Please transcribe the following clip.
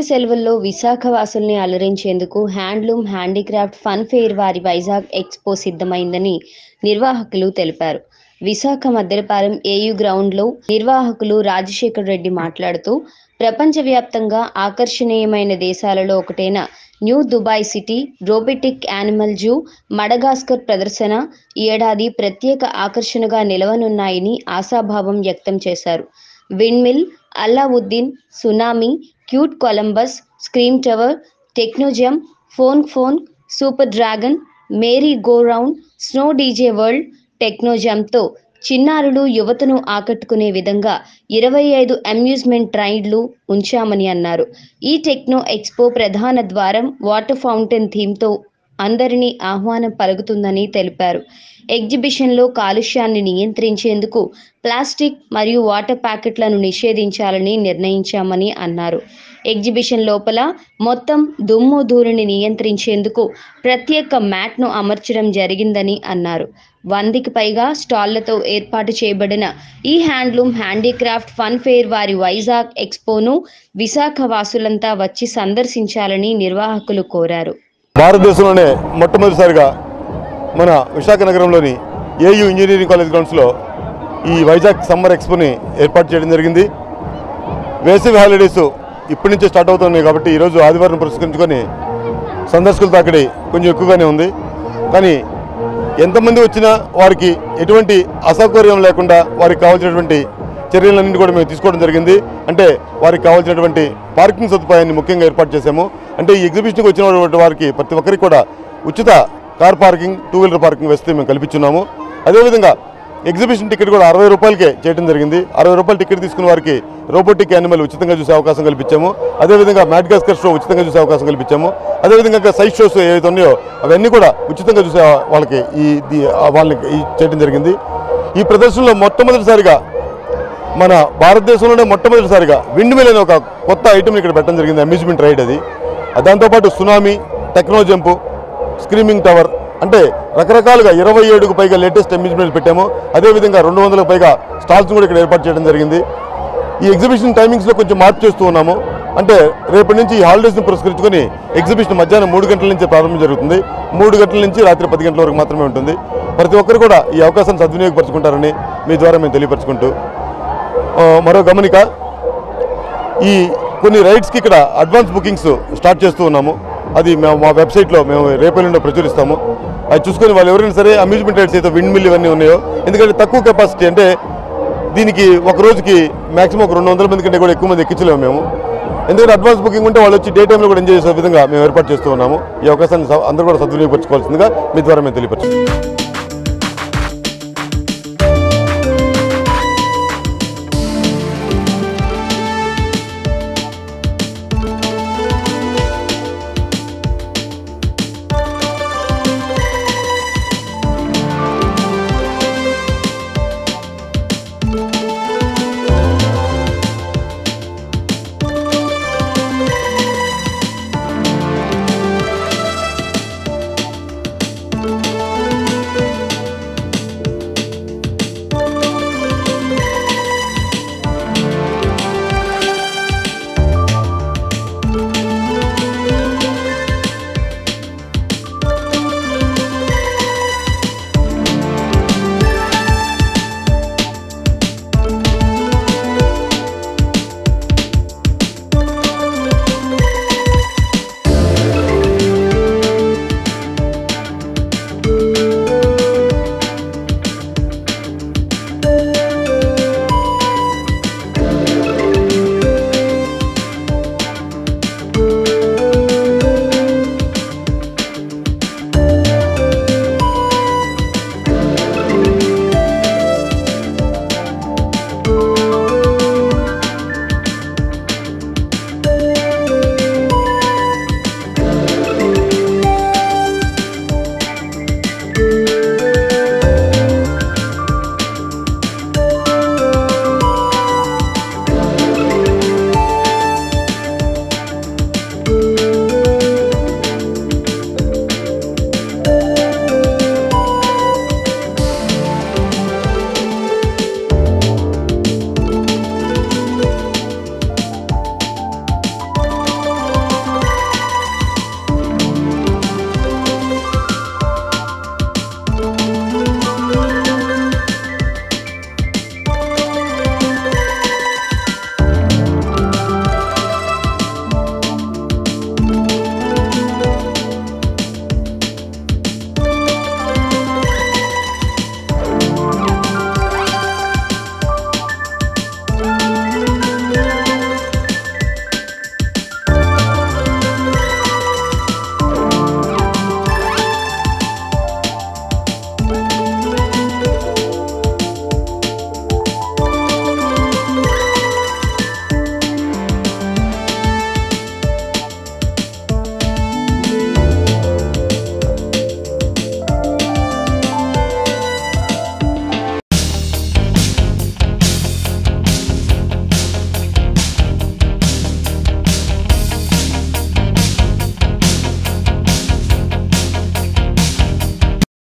సెలవుల్లో విశాఖ వాసుల్ని అలరించేందుకు హ్యాండ్లూమ్ హ్యాండీక్రాఫ్ట్ ఫన్ ఫెయిర్ వారి వైజాగ్ ఎక్స్పో సిద్ధమైందని నిర్వాహకులు తెలిపారు విశాఖ మద్దెలపాలెం ఏయు గ్రౌండ్లో నిర్వాహకులు రాజశేఖర్ రెడ్డి మాట్లాడుతూ ప్రపంచవ్యాప్తంగా ఆకర్షణీయమైన దేశాలలో ఒకటైన new Dubai city robotic animal zoo Madagascar ప్రదర్శన ఈ ఏడాది ప్రత్యేక ఆకర్షణగా నిలవనున్నాయని ఆశాభావం వ్యక్తం చేశారు windmill Allauddin tsunami cute Columbus scream tower techno jump phone phone super dragon merry go round snow DJ world టెక్నోజమ్తో చిన్నారులు యువతను ఆకట్టుకునే విధంగా ఇరవై ఐదు అమ్యూజ్మెంట్ రైడ్లు ఉంచామని అన్నారు ఈ టెక్నో ఎక్స్పో ప్రధాన ద్వారం వాటర్ ఫౌంటైన్ థీమ్తో అందరినీ ఆహ్వానం పలుకుతుందని తెలిపారు ఎగ్జిబిషన్లో కాలుష్యాన్ని నియంత్రించేందుకు ప్లాస్టిక్ మరియు వాటర్ ప్యాకెట్లను నిషేధించాలని నిర్ణయించామని అన్నారు ఎగ్జిబిషన్ లోపల మొత్తం దుమ్ము ధూళిని నియంత్రించేందుకు ప్రత్యేక మ్యాట్ను అమర్చడం జరిగిందని అన్నారు వందకి పైగా స్టాళ్లతో ఏర్పాటు చేయబడిన ఈ హ్యాండ్లూమ్ హ్యాండీక్రాఫ్ట్ ఫన్ ఫెయిర్ వారి వైజాగ్ ఎక్స్పోను విశాఖ వాసులంతా వచ్చి సందర్శించాలని నిర్వాహకులు కోరారు భారతదేశంలోనే మొట్టమొదటిసారిగా మన విశాఖ నగరంలోని ఏయు ఇంజనీరింగ్ కాలేజ్ గ్రౌండ్స్లో ఈ వైజాగ్ సమ్మర్ ఎక్స్పోని ఏర్పాటు చేయడం జరిగింది వేసవి హాలిడేస్ ఇప్పటి నుంచే స్టార్ట్ అవుతున్నాయి కాబట్టి ఈరోజు ఆదివారం పురస్కరించుకొని సందర్శకుల తాకిడి కొంచెం ఎక్కువగానే ఉంది కానీ ఎంతమంది వచ్చినా వారికి ఎటువంటి అసౌకర్యం లేకుండా వారికి కావాల్సినటువంటి చర్యలన్నింటి కూడా మేము తీసుకోవడం జరిగింది అంటే వారికి కావాల్సినటువంటి పార్కింగ్ సదుపాయాన్ని ముఖ్యంగా ఏర్పాటు చేశాము అంటే ఈ ఎగ్జిబిషన్కి వచ్చినటువంటి వారికి ప్రతి ఒక్కరికి కూడా ఉచిత car parking two wheeler parking వస్తే మేము కల్పించున్నాము అదేవిధంగా ఎగ్జిబిషన్ టికెట్ కూడా అరవై రూపాయలకే చేయడం జరిగింది అరవై రూపాయల టికెట్ తీసుకున్న వారికి రోబోటిక్ యానిమల్ ఉచితంగా చూసే అవకాశం కల్పించాము అదేవిధంగా మ్యాడ్గాస్కర్ షో ఉచితంగా చూసే అవకాశం కల్పించాము అదేవిధంగా ఇంకా సైజ్ షోస్ ఏవైతే ఉన్నాయో అవన్నీ కూడా ఉచితంగా చూసే వాళ్ళకి ఈ ది- వాళ్ళకి ఈ చేయడం జరిగింది ఈ ప్రదర్శనలో మొట్టమొదటిసారిగా మన భారతదేశంలోనే మొట్టమొదటిసారిగా విండ్ మిల్ అనే ఒక కొత్త ఐటమ్ ఇక్కడ పెట్టడం జరిగింది అమ్యూజ్మెంట్ రైడ్ అది దాంతోపాటు tsunami techno jump screaming tower అంటే రకరకాలుగా ఇరవై ఏడుకు పైగా లేటెస్ట్ అమ్యూజ్మెంట్ పెట్టాము అదేవిధంగా రెండు వందలకు పైగా స్టాల్స్ కూడా ఇక్కడ ఏర్పాటు చేయడం జరిగింది ఈ ఎగ్జిబిషన్ టైమింగ్స్లో కొంచెం మార్పు చేస్తూ ఉన్నాము అంటే రేపటి నుంచి ఈ హాలిడేస్ని పురస్కరించుకొని ఎగ్జిబిషన్ మధ్యాహ్నం మూడు గంటల నుంచి ప్రారంభం జరుగుతుంది మూడు గంటల నుంచి రాత్రి పది గంటల వరకు మాత్రమే ఉంటుంది ప్రతి ఒక్కరు కూడా ఈ అవకాశాన్ని సద్వినియోగపరచుకుంటారని మీ ద్వారా మేము తెలియపరచుకుంటూ ఆ, మరో గమనిక ఈ కొన్ని రైడ్స్కి ఇక్కడ అడ్వాన్స్ బుకింగ్స్ స్టార్ట్ చేస్తూ ఉన్నాము అది మేము మా వెబ్సైట్లో మేము రేపల్లిండో ప్రచురిస్తాము అది చూసుకొని వాళ్ళు ఎవరైనా సరే అమ్యూజ్మెంట్ రైడ్స్ అయితే విండ్ మిల్ ఇవన్నీ ఉన్నాయో ఎందుకంటే తక్కువ కెపాసిటీ అంటే దీనికి ఒక రోజుకి మాక్సిమం ఒక రెండు వందల మంది కంటే కూడా ఎక్కువ మంది ఎక్కించలేము మేము ఎందుకంటే అడ్వాన్స్ బుకింగ్ ఉంటే వాళ్ళు వచ్చి డే టైంలో కూడా ఎంజాయ్ చేసే విధంగా మేము ఏర్పాటు చేస్తూ ఉన్నాము ఈ అవకాశాన్ని స- అందరూ కూడా సద్వినియోగపరచుకోవాల్సిందిగా మీ ద్వారా మేము తెలియపరచు